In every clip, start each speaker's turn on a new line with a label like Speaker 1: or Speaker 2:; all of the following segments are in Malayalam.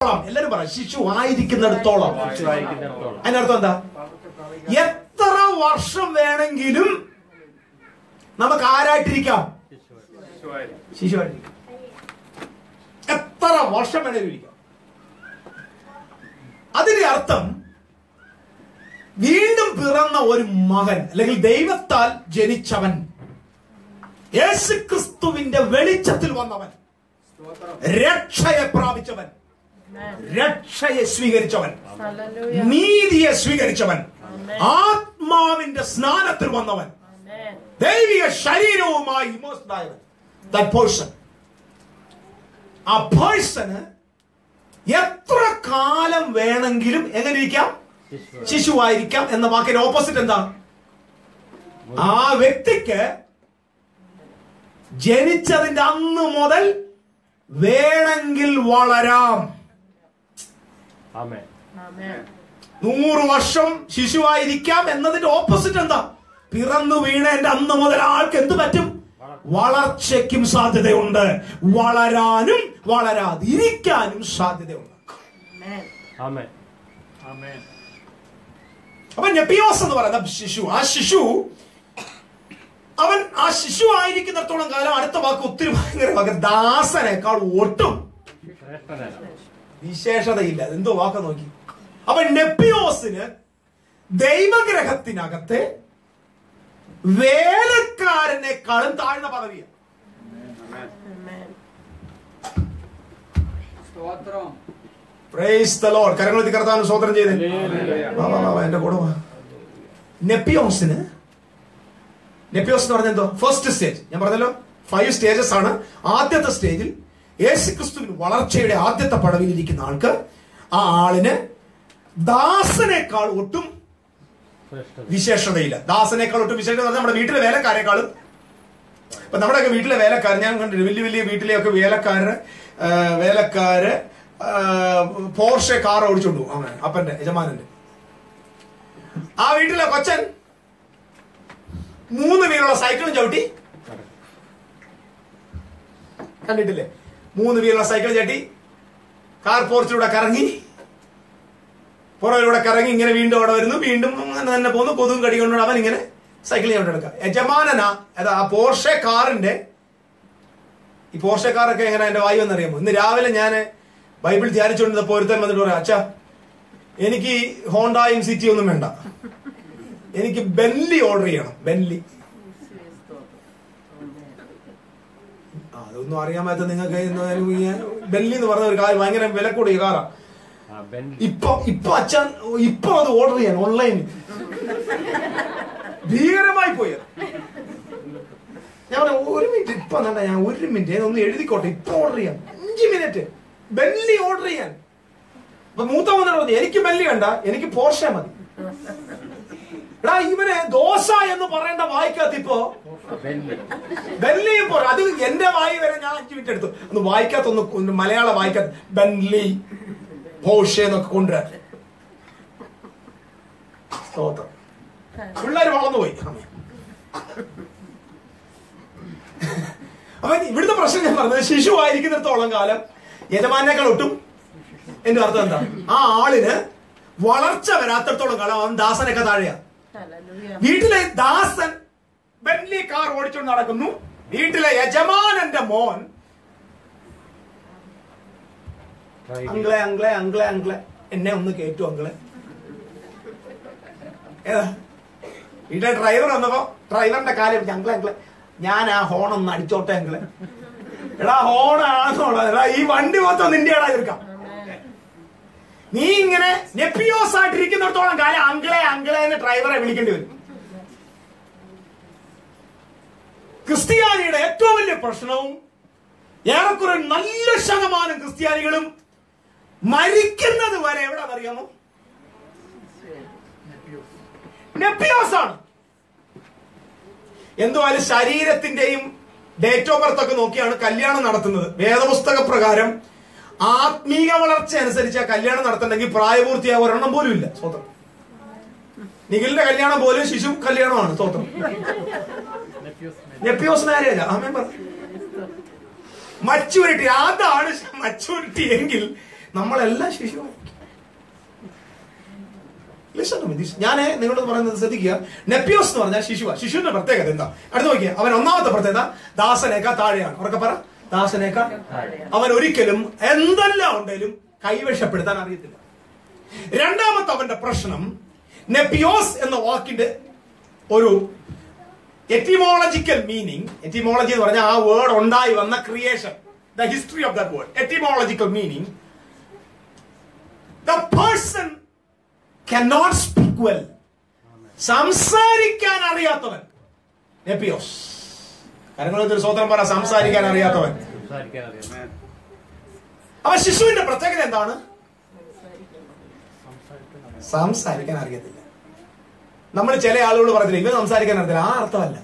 Speaker 1: എല്ലാരും പറ ശിശു ആയിരിക്കുന്നിടത്തോളം
Speaker 2: ശിശുവായിരിക്കുന്നിടത്തോളം
Speaker 1: അതിനർത്ഥം എന്താ എത്ര വർഷം വേണമെങ്കിലും നമുക്ക് ആരായിട്ടിരിക്കാം ശിശുവായിട്ടിരിക്കാം എത്ര വർഷം വേണമെങ്കിലും ഇരിക്കാം അതിന്റെ അർത്ഥം വീണ്ടും പിറന്ന ഒരു മകൻ അല്ലെങ്കിൽ ദൈവത്താൽ ജനിച്ചവൻ യേശുക്രിസ്തുവിന്റെ വെളിച്ചത്തിൽ വന്നവൻ രക്ഷയെ പ്രാപിച്ചവൻ രക്ഷയെ സ്വീകരിച്ചവൻ
Speaker 3: Hallelujah.
Speaker 1: നീതിയെ സ്വീകരിച്ചവൻ ആത്മാവിന്റെ സ്നാനത്തിൽ വന്നവൻ
Speaker 3: Amen.
Speaker 1: ദൈവിക ശരീരവുമായി ഇമേഴ്സ്ഡ് ആയവൻ ദാറ്റ് പേഴ്സൺ ആ പേഴ്സണ് എത്ര കാലം വേണമെങ്കിലും എങ്ങനെ ഇരിക്കാം
Speaker 2: ശിശു
Speaker 1: ശിശുവായിരിക്കാം എന്ന വാക്കിന്റെ ഓപ്പോസിറ്റ് എന്താണ് ആ വ്യക്തിക്ക് ജനിച്ചതിന്റെ അന്ന് മുതൽ വേണമെങ്കിൽ വളരാം
Speaker 2: ആമേൻ
Speaker 3: Amen.
Speaker 1: നൂറ് വർഷം ശിശുവായിരിക്കാം എന്നതിന്റെ ഓപ്പോസിറ്റ് എന്താ പിറന്നു വീണേന്റെ അന്ന് മുതൽ ആൾക്ക് എന്ത് പറ്റും വളർച്ചയ്ക്കും സാധ്യതയുണ്ട് വളരാനും വളരാതിരിക്കാനും സാധ്യതയുണ്ട്
Speaker 3: Amen.
Speaker 2: ആമേൻ
Speaker 1: അപ്പൊ നെപ്പിയോസ് എന്ന് പറയുന്ന ശിശു ആ ശിശു അവൻ ആ ശിശു ആയിരിക്കുന്നിടത്തോളം കാലം അടുത്ത വാക്ക് ഒത്തിരി ഭയങ്കര വാക്ക് ദാസനേക്കാൾ ഒട്ടും
Speaker 2: ശ്രേഷ്ഠനാണ്
Speaker 1: വിശേഷതയില്ല എന്തോ വാക്ക നോക്കി അപ്പൊ നെപ്പിയോസിന് ദൈവഗ്രഹത്തിനകത്തെ വേലക്കാരനേക്കാളും താഴ്ന്ന പദവിയാണ്
Speaker 3: Amen.
Speaker 4: സ്തോത്രം
Speaker 1: പ്രൈസ് ദ ലോർഡ് കരങ്ങൾ കർത്താവിന് സ്വതന്ത്രം ചെയ്ത് വാ വാ വാ വാ, എന്റെ കൂടെ വാ നെപ്പിയോസിന് നെപ്പിയോസ് എന്ന് പറഞ്ഞ എന്തോ ഫസ്റ്റ് സ്റ്റേജ് ഞാൻ പറഞ്ഞല്ലോ ഫൈവ് സ്റ്റേജസ് ആണ് ആദ്യത്തെ സ്റ്റേജിൽ യേശുക്രിസ്തുവിന് വളർച്ചയുടെ ആദ്യത്തെ പടവിൽ ഇരിക്കുന്ന ആൾക്ക് ആ ആളിന് ദാസനേക്കാൾ ഒട്ടും
Speaker 2: ശ്രേഷ്ഠത
Speaker 1: വിശേഷതയില്ല ദാസനേക്കാൾ ഒട്ടും വിശേഷത എന്ന് പറഞ്ഞാൽ നമ്മുടെ വീട്ടിലെ വേലക്കാരെക്കാളും ഇപ്പൊ നമ്മുടെയൊക്കെ വീട്ടിലെ വേലക്കാർ ഞാൻ കണ്ടിട്ടുണ്ട് വലിയ വലിയ വീട്ടിലെയൊക്കെ വേലക്കാര് ആ, വേലക്കാര് പോർഷെ കാർ ഓടിച്ചോണ്ടു പോകും അവൻ അപ്പന്റെ യജമാനന്റെ ആ വീട്ടിലെ കൊച്ചൻ മൂന്ന് വീലുള്ള സൈക്കിളും ചവിട്ടി കണ്ടിട്ടില്ലേ മൂന്ന് വീലുള്ള സൈക്കിൾ ചട്ടി കാർ പോർച്ചിലൂടെ കറങ്ങി പുറകിലൂടെ കറങ്ങി ഇങ്ങനെ വീണ്ടും അവിടെ വരുന്നു വീണ്ടും അങ്ങനെ തന്നെ പോകുന്നു കൊതുകും കടി കൊണ്ടുകൊണ്ട് അവൻ ഇങ്ങനെ സൈക്കിൾ ചെയ്തുകൊണ്ടെടുക്കുക യജമാനന അതാ ആ പോർഷെ കാറിന്റെ ഈ പോർഷെ കാറൊക്കെ എങ്ങനെ എന്റെ വായു എന്നറിയാമോ ഇന്ന് രാവിലെ ഞാൻ ബൈബിൾ ധ്യാനിച്ചുകൊണ്ടിരുന്ന ഒരുത്തൻ വന്നിട്ട് പറയാം അച്ഛാ എനിക്ക് ഹോണ്ടായും സിറ്റി ഒന്നും വേണ്ട എനിക്ക് ബെൻലി ഓർഡർ ചെയ്യണം ബെൻലി ആ, അതൊന്നും അറിയാൻ പറ്റാത്ത നിങ്ങൾക്ക് ഇന്ന് ഈ ബെൻലി എന്ന് പറഞ്ഞ ഒരു കാർ ഭയങ്കര വില കൂടിയ കാറാ
Speaker 2: ആ ബെൻലി
Speaker 1: ഇപ്പൊ ഇപ്പൊ അച്ഛൻ ഇപ്പൊ അത് ഓർഡർ ചെയ്യാൻ ഓൺലൈനിൽ ഭീകരമായി പോയി അത്. ഞാൻ പറഞ്ഞു, ഒരു മിനിറ്റ് ഇപ്പൊ വേണ്ട ഞാൻ ഒരു മിനിറ്റ് ഒന്ന് എഴുതിക്കോട്ടെ ഇപ്പൊ ഓർഡർ ചെയ്യാം അഞ്ച് മിനിറ്റ് ബെല്ലി ഓർഡർ ചെയ്യാൻ അപ്പൊ മൂത്ത വന്നിട്ട് പറഞ്ഞു എനിക്ക് ബെല്ലി വേണ്ട എനിക്ക് പോർഷ മതി എടാ ഇവനെ ദോശ എന്ന് പറയേണ്ട വായിക്കാത്ത ഇപ്പോ
Speaker 2: ബെൻലി
Speaker 1: ബെൻലിയും പോരാ അത് എന്റെ വായി വരെ ഞാൻ അഞ്ചു മിനിറ്റ് എടുത്തു ഒന്ന് വായിക്കാത്തൊന്ന് ഒന്ന് മലയാളം വായിക്കാത്ത ബെൻലി പോഷ എന്നൊക്കെ കൊണ്ടുവരാൻ സ്തോത്രം പിള്ളേർ വളർന്നുപോയി ആമേൻ. അപ്പൊ ഇവിടുത്തെ പ്രശ്നം ഞാൻ പറഞ്ഞത് ശിശു ആയിരിക്കുന്നിടത്തോളം കാലം യജമാനേക്കാൾ ഒട്ടും എന്റെ അർത്ഥം എന്താ ആ ആളിന് വളർച്ച വരാത്തിടത്തോളം കാലം അവൻ ദാസനൊക്കെ താഴെയാ
Speaker 3: Hallelujah.
Speaker 1: വീട്ടിലെ ദാസൻ ബെന്ലി കാർ ഓടിച്ചുകൊണ്ട് നടക്കുന്നു വീട്ടിലെ യജമാനന്റെ മോൻ അങ്കിളെ അങ്കിളെ അങ്കിളെ അങ്കിളെ എന്നെ ഒന്ന് കേറ്റു അങ്കിളെ ഏതാ വീട്ടിലെ ഡ്രൈവർ വന്നപ്പോ ഡ്രൈവറിന്റെ കാലം പിടിച്ച് അങ്കിളെ അങ്കിളെ ഞാൻ ആ ഹോൺ ഒന്ന് അടിച്ചോട്ടെ അങ്കിളെ എടാ ഹോൺ ആണെന്നുള്ളത് എടാ ഈ വണ്ടി മൊത്തം നിന്റെ ആടാ തീർക്കാം നീ ഇങ്ങനെ നെപ്പിയോസ് ആയിട്ടിരിക്കുന്നിടത്തോളം കാലം അങ്കിളെ അങ്കിളെ എന്ന് ഡ്രൈവറെ വിളിക്കേണ്ടി വരും ക്രിസ്ത്യാനിയുടെ ഏറ്റവും വലിയ പ്രശ്നവും ഏറെക്കുറെ നല്ല ശതമാനം ക്രിസ്ത്യാനികളും മരിക്കുന്നത് വരെ എവിടെ അറിയാമോ നെപ്പിയോസ് ആണ് എന്തുവായാലും ശരീരത്തിന്റെയും ഡേറ്റ് ഓഫ് ബർത്ത് ഒക്കെ നോക്കിയാണ് കല്യാണം നടത്തുന്നത് വേദപുസ്തക പ്രകാരം ആത്മീക വളർച്ച അനുസരിച്ച് ആ കല്യാണം നടത്തണമെങ്കിൽ പ്രായപൂർത്തിയായ ഒരെണ്ണം പോലും ഇല്ല സ്വന്തം നിഖിലിന്റെ കല്യാണം പോലും ശിശു കല്യാണമാണ് സ്വന്തം നെപ്പിയോസ് മാരേജ് ആമേ പറഞ്ഞു മച്ചൂരിറ്റി അതാണ് മച്ചൂരിറ്റി എങ്കിൽ നമ്മളെല്ലാം ശിശുവായിരിക്കും Listen to me. This- ഞാൻ നിങ്ങളോട് പറയുന്നത് ശ്രദ്ധിക്കുക നെപ്പിയോസ് എന്ന് പറഞ്ഞാൽ ശിശുവ ശിശുവിന്റെ പ്രത്യേകത എന്താ അടുത്ത് നോക്കിയ അവൻ ഒന്നാമത്തെ പ്രത്യേകത ദാസനേക്കാൾ താഴെയാണ് ഉറക്കെ പറ ദാസനേക്കാൾ അവൻ ഒരിക്കലും എന്തെല്ലാം ഉണ്ടെങ്കിലും കൈവശപ്പെടുത്താൻ അറിയത്തില്ല രണ്ടാമത്തെ അവന്റെ പ്രശ്നം നെപ്പിയോസ് എന്ന വാക്കിന്റെ ഒരു എറ്റിമോളജിക്കൽ മീനിങ് എറ്റിമോളജി എന്ന് പറഞ്ഞാൽ ആ വേർഡ് ഉണ്ടായി വന്ന creation the history of that word etymological meaning the person cannot speak well സംസാരിക്കാൻ അറിയാത്തവൻ നെപ്പിയോസ് കരങ്ങളൊരു സ്വതന്ത്രം പറ സംസാരിക്കാൻ അറിയാത്തവൻ
Speaker 2: സംസാരിക്കാൻ അറിയാം
Speaker 1: അവൻ ശിശുവിന്റെ പ്രത്യേകത എന്താണ് സംസാരിക്കാൻ അറിയത്തില്ല നമ്മൾ ചില ആളുകൾ പറഞ്ഞില്ല ഇവൻ സംസാരിക്കാൻ അറിയത്തില്ല ആ അർത്ഥമല്ല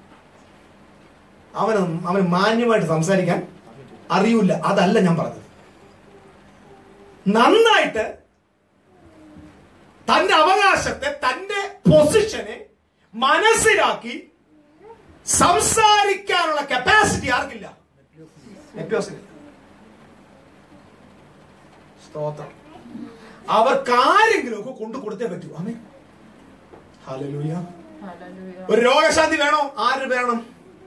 Speaker 1: അവന് അവന് മാന്യമായിട്ട് സംസാരിക്കാൻ അറിയൂല അതല്ല ഞാൻ പറഞ്ഞത് നന്നായിട്ട് തന്റെ അവകാശത്തെ തന്റെ പൊസിഷനെ മനസ്സിലാക്കി സംസാരിക്കാനുള്ള കപ്പാസിറ്റി ആർക്കില്ല നെപ്പിയോസിനില്ല സ്തോത്രം അവർക്ക് ആരെങ്കിലും ഒക്കെ കൊണ്ടു കൊടുത്തേ പറ്റൂ അമേ ഹല്ലേലൂയ
Speaker 3: Hallelujah.
Speaker 1: ഒരു രോഗശാന്തി വേണോ ആര് വേണം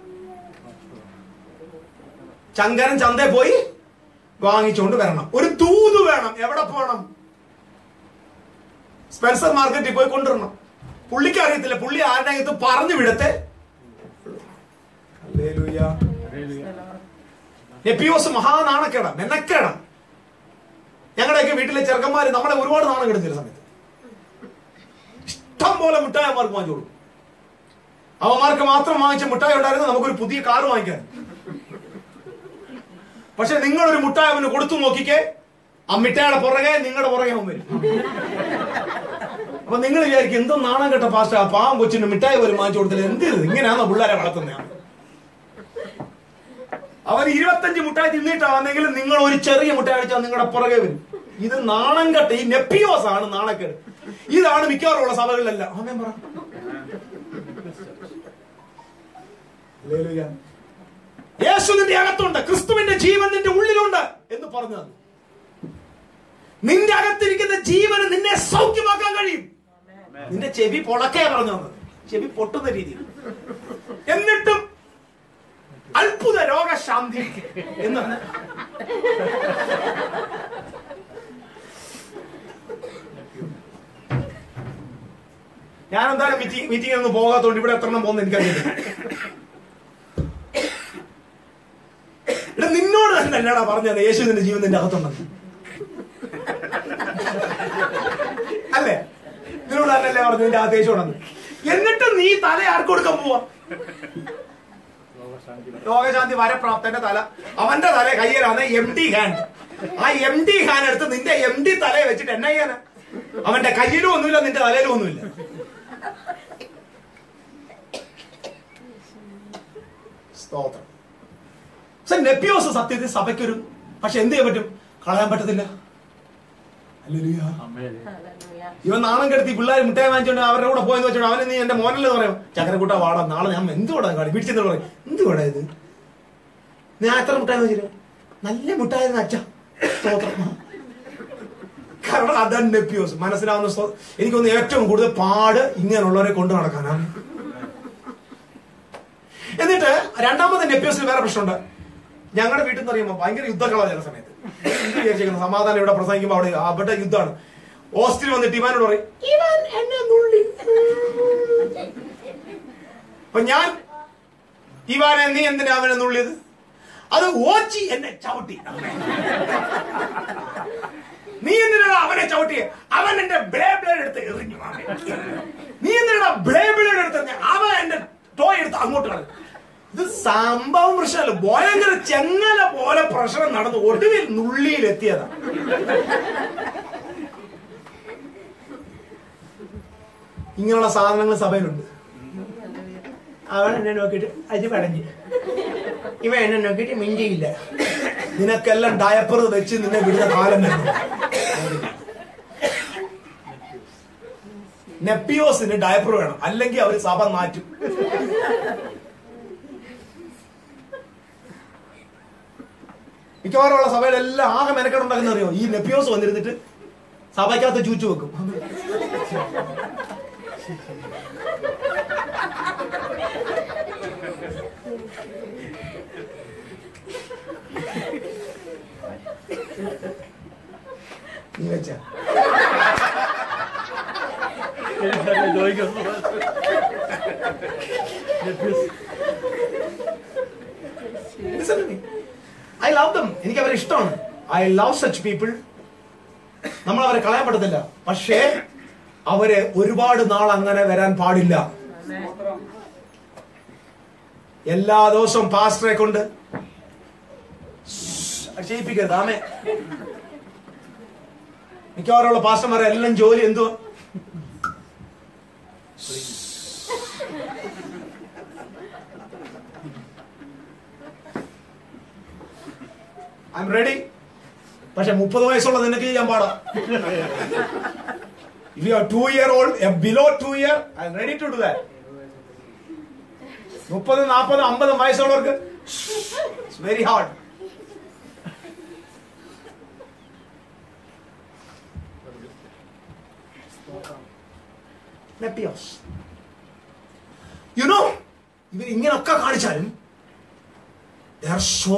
Speaker 1: ചങ്കരൻ ചന്തയിൽ പോയി വാങ്ങിച്ചുകൊണ്ട് വരണം ഒരു തൂത് വേണം എവിടെ പോകണം സ്പെൻസർ മാർക്കറ്റിൽ പോയി കൊണ്ടുവരണം പുള്ളിക്ക് അറിയത്തില്ല പുള്ളി ആരുടെ അകത്ത് പറഞ്ഞു വിടത്തെ ഹല്ലേലൂയ. നെപ്പിയോസ് മഹാനാണക്കേട മെനക്കേട ഞങ്ങളുടെയൊക്കെ വീട്ടിലെ ചെറുക്കന്മാര് നമ്മളെ ഒരുപാട് നാണം കെടുത്തില്ല സമയത്ത് ഇഷ്ടം പോലെ മിഠായി അവന്മാർക്ക് വാങ്ങിച്ചോളൂ അവന്മാർക്ക് മാത്രം വാങ്ങിച്ച മിഠായി ഉണ്ടായിരുന്നു നമുക്കൊരു പുതിയ കാറ് വാങ്ങിക്കാൻ പക്ഷെ നിങ്ങൾ ഒരു മുട്ടായി അവന് കൊടുത്തു നോക്കിക്കേ ആ മിഠായിയുടെ പുറകെ നിങ്ങളുടെ പുറകെ അവൻ വരും അപ്പൊ നിങ്ങൾ വിചാരിക്കും എന്തോ നാണം കെട്ട പാസ്റ്റ ആ പാവം കൊച്ചിന് മിഠായി പോലും വാങ്ങിച്ചു കൊടുത്തില്ല എന്ത് ഇത്? ഇങ്ങനെയാണോ പിള്ളേരെ വളർത്തുന്നത് അവൻ ഇരുപത്തഞ്ച് മുട്ടായി തിന്നിട്ടാ വന്നെങ്കിൽ നിങ്ങൾ ഒരു ചെറിയ മുട്ടായി അടിച്ചാൽ നിങ്ങളുടെ പുറകെ വരും ഇത് നാണം കെട്ട ഈ നെപ്പിയോസ് ആണ് നാണക്കേട് ഇതാണ് മിക്കവാറും ഉള്ള സഭകളിലെല്ലാം ആമേൻ പറ ഹല്ലേലൂയ. യേശു നിന്റെ അകത്തുണ്ട് ക്രിസ്തുവിന്റെ ജീവൻ നിന്റെ ഉള്ളിലുണ്ട് എന്ന് പറഞ്ഞു തന്നു നിന്റെ അകത്തിരിക്കുന്ന ജീവന് നിന്നെ സൗഖ്യമാക്കാൻ കഴിയും നിന്റെ ചെവി പൊളക്കേ പറഞ്ഞു തന്നത് ചെവി പൊട്ടുന്ന രീതിയിൽ എന്നിട്ടും അത്ഭുത രോഗശാന്തി എന്ന് ഞാൻ എന്തായാലും മീറ്റിംഗ് മീറ്റിംഗ് ഒന്നും പോകാത്തോണ്ട് ഇവിടെ എത്ര എണ്ണം പോകുന്ന എനിക്കറിയില്ല എടാ നിന്നോട് തന്നെ അല്ലടാ പറഞ്ഞത് യേശു നിന്റെ ജീവൻ നിന്റെ അകത്തുണ്ടെന്ന് അല്ലേ നിന്നോട് തന്നെയല്ലേ പറഞ്ഞു നിന്റെ അകത്ത് യേശു ഉണ്ടെന്ന് എന്നിട്ട് നീ തല ആർക്ക് കൊടുക്കാൻ പോവാ രോഗശാന്തി വരപ്രാപ്തന്റെ തല അവന്റെ തല കയ്യിലാണ് എം ഡി ഹാൻഡ് ആ എം ഡി ഹാൻഡ് എടുത്ത് നിന്റെ എം ഡി തലയെ വെച്ചിട്ട് എന്നാ ചെയ്യാനാ അവന്റെ കയ്യിലും ഒന്നുമില്ല നിന്റെ തലയിലും ഒന്നുമില്ല സ്തോത്രം പക്ഷെ നെപ്പിയോസ് സത്യത്തിൽ സഭയ്ക്കൊരു പക്ഷെ എന്ത് ചെയ്യാൻ പറ്റും കളയാൻ പറ്റത്തില്ല ഹല്ലേലൂയ.
Speaker 3: Hallelujah.
Speaker 1: ഇവൻ നാണം കെടുത്തി പിള്ളേർ മിഠായി വാങ്ങിച്ചോണ്ട് അവരുടെ കൂടെ പോയെന്ന് വെച്ചോണ്ട് അവനെ നീ എന്റെ മോനല്ലേ പറയും ചക്കരക്കൂട്ട വാടാ നാളെ ഞാൻ എന്തുകൂടാ കാടി പിടിച്ചെന്ന് പറയും എന്തുകൂടാ ഇത് ഞാൻ എത്ര മിഠായി വെച്ചിട്ട് നല്ല മിഠായിരുന്നു അച്ഛ സ്തോത്രം കാരണം അതാണ് നെപ്പിയോസ് മനസ്സിലാവുന്ന സ്വ- എനിക്കൊന്ന് ഏറ്റവും കൂടുതൽ പാട് ഇങ്ങനെയുള്ളവരെ കൊണ്ടു നടക്കാനാണ് എന്നിട്ട് രണ്ടാമത്തെ നെപ്പിയോസിന് വേറെ പ്രശ്നമുണ്ട് ഞങ്ങളുടെ വീട്ടിൽ നിന്ന് അറിയുമ്പോൾ ഭയങ്കര യുദ്ധക്കളാ ചില സമയത്ത് എന്ത് വിചാരിച്ചേക്കുന്നു സമാധാനം ഇവിടെ പ്രസംഗിക്കുമ്പോൾ അവിടെ അവിടെ യുദ്ധമാണ് ഓസ്റ്റിൽ വന്നിട്ട് ഇവാനോട് പറയും ഇവൻ എന്നെ നുള്ളി അപ്പൊ ഞാൻ ഇവാനെ നീ എന്തിനാ അവനെ നുള്ളിയത് അത് ഓച്ചി എന്നെ ചവിട്ടി നീ എന്തിനാ അവനെ ചവിട്ടിയെ അവൻ എന്റെ ബ്ലേ ബ്ലേഡ് എടുത്ത് എറിഞ്ഞു അവനെ. നീ എന്തിനാ ബ്ലേ ബ്ലേഡ് എടുത്ത് എറിഞ്ഞെ? അവൻ എന്റെ ടോയ് എടുത്ത് അങ്ങോട്ട് കളഞ്ഞു ഇത് സംഭവം പ്രശ്നമല്ല ഭയങ്കര ചെങ്ങല പോലെ പ്രശ്നം നടന്നു ഒടുവിൽ നുള്ളിയിൽ എത്തിയതാ ഇങ്ങനെയുള്ള സാധനങ്ങൾ സഭയിലുണ്ട് അവൻ എന്നെ നോക്കിയിട്ട് അജി പടഞ്ഞു ഇവ എന്നെ നോക്കിയിട്ട് മിണ്ടിയില്ല നിനക്കെല്ലാം ഡയപ്പർ വെച്ച് നിന്നെ വിടുന്ന കാലം വരുന്നു നെപ്പിയോസിന് ഡയപ്പർ വേണം അല്ലെങ്കിൽ അവർ സഭ മാറ്റും മിക്കവാറും ഉള്ള സഭയിലെല്ലാം ആകെ മെനക്കെടുണ്ടാക്കുന്ന അറിയോ ഈ നെപ്പിയോസ് വന്നിരുന്നിട്ട് സഭയ്ക്കകത്ത് ചൂച്ചു വെക്കും നീ വെച്ച
Speaker 2: ചോദിക്കുന്നു
Speaker 1: ഐ ലവ് ദം എനിക്ക് അവരെ ഇഷ്ടമാണ് ഐ ലവ് സച്ച് പീപ്പിൾ നമ്മൾ അവരെ കളയാൻ പറ്റത്തില്ല പക്ഷേ അവര് ഒരുപാട് നാൾ അങ്ങനെ വരാൻ പാടില്ല എല്ലാ ദിവസവും പാസ്റ്ററെ കൊണ്ട് ചെയ്യിപ്പിക്കരുത് ആമേ മിക്കവാറുള്ള പാസ്റ്റർമാരെ എല്ലാം ജോലി എന്തുവാ ഐ എം റെഡി പക്ഷെ മുപ്പത് വയസ്സുള്ള നിനക്ക് ചെയ്യാൻ പാടാ if you are two year old below two year I'm ready to do that മുപ്പത് നാൽപ്പത് അമ്പത് വയസ്സുള്ളവർക്ക് ഇറ്റ്സ് വെരി ഹാർഡ് നെപ്പിയോസ് യു നോ ഇവർ ഇങ്ങനൊക്കെ കാണിച്ചാലും they are so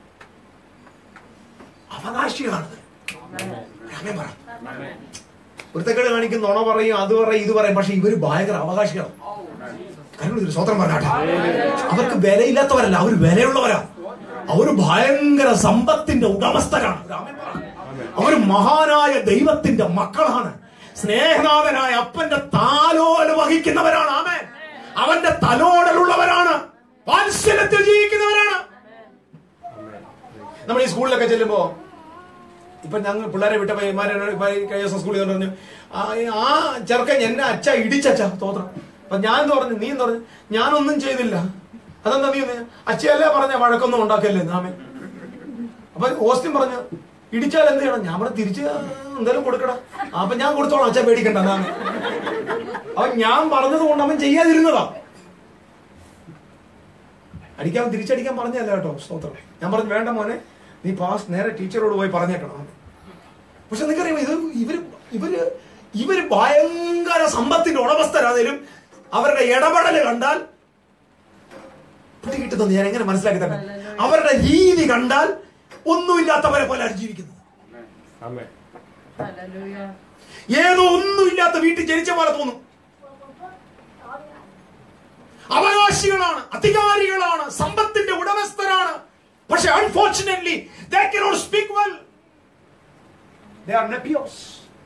Speaker 1: അവകാശികളാണ് രാമൻ പറ വൃത്തക്കേട് കാണിക്കുന്ന നുണ പറയും അത് പറയും ഇത് പറയും പക്ഷെ ഇവര് ഭയങ്കര അവകാശികളാണ് കാരണം ഇതൊരു സ്വതന്ത്രം പറഞ്ഞാട്ടെ അവർക്ക് വിലയില്ലാത്തവരല്ല അവർ വിലയുള്ളവരാ അവര് ഭയങ്കര സമ്പത്തിന്റെ ഉടമസ്ഥരാണ് രാമൻ പറ. അവര് മഹാനായ ദൈവത്തിന്റെ മക്കളാണ് സ്നേഹനാഥനായ അപ്പന്റെ താലോല് വഹിക്കുന്നവരാണ് ആമേൻ അവന്റെ തലോടലുള്ളവരാണ് വാത്സല്യത്തിൽ ജീവിക്കുന്നവരാണ് നമ്മൾ ഈ സ്കൂളിലൊക്കെ ചെല്ലുമ്പോ ഇപ്പൊ ഞങ്ങൾ പിള്ളേരെ വിട്ട പയ്യന്മാരെ കഴിഞ്ഞ ദിവസം സ്കൂളിൽ പറഞ്ഞു ആ ആ ചെറുക്കൻ എന്നെ അച്ഛ ഇടിച്ചച്ച തോത്രം അപ്പൊ ഞാൻ എന്ന് പറഞ്ഞു നീ എന്ന് പറഞ്ഞു ഞാനൊന്നും ചെയ്തില്ല അതെന്താ നീ ഒന്ന് അച്ഛയല്ലേ പറഞ്ഞ വഴക്കൊന്നും ഉണ്ടാക്കല്ലേ നാമേ അപ്പൊ ഓസ്റ്റിൻ പറഞ്ഞു ഇടിച്ചാൽ എന്ത് ചെയ്യണം ഞാൻ പറഞ്ഞു തിരിച്ച് എന്തായാലും കൊടുക്കടാ അപ്പൊ ഞാൻ കൊടുത്തോളാം അച്ഛൻ പേടിക്കണ്ട നാമേ അപ്പൊ ഞാൻ പറഞ്ഞത് കൊണ്ട് അവൻ ചെയ്യാതിരുന്നതാ അടിക്കാൻ തിരിച്ചടിക്കാൻ പറഞ്ഞല്ല കേട്ടോ സ്തോത്രം ഞാൻ പറഞ്ഞു വേണ്ട മോനെ നീ പാസ് നേരെ ടീച്ചറോട് പോയി പറഞ്ഞേക്കണം പക്ഷെ നിനക്കറിയാമോ ഇത് ഇവര് ഇവര് ഇവര് ഭയങ്കര സമ്പത്തിന്റെ ഉടമസ്ഥരാണേലും അവരുടെ ഇടപെടല് കണ്ടാൽ പിടികിട്ടുന്നത് ഞാൻ എങ്ങനെ മനസ്സിലാക്കി തന്നെ അവരുടെ രീതി കണ്ടാൽ ഒന്നുമില്ലാത്തവരെ പോലെ ജീവിക്കുന്നത്
Speaker 2: ആമേ
Speaker 3: Hallelujah.
Speaker 1: ഏതോ ഒന്നുമില്ലാത്ത വീട്ടിൽ ജനിച്ച പോലെ തോന്നും അവകാശികളാണ് അധികാരികളാണ് സമ്പത്തിന്റെ ഉടമസ്ഥരാണ് പക്ഷെ unfortunately they cannot speak well they are നെപ്പിയോസ്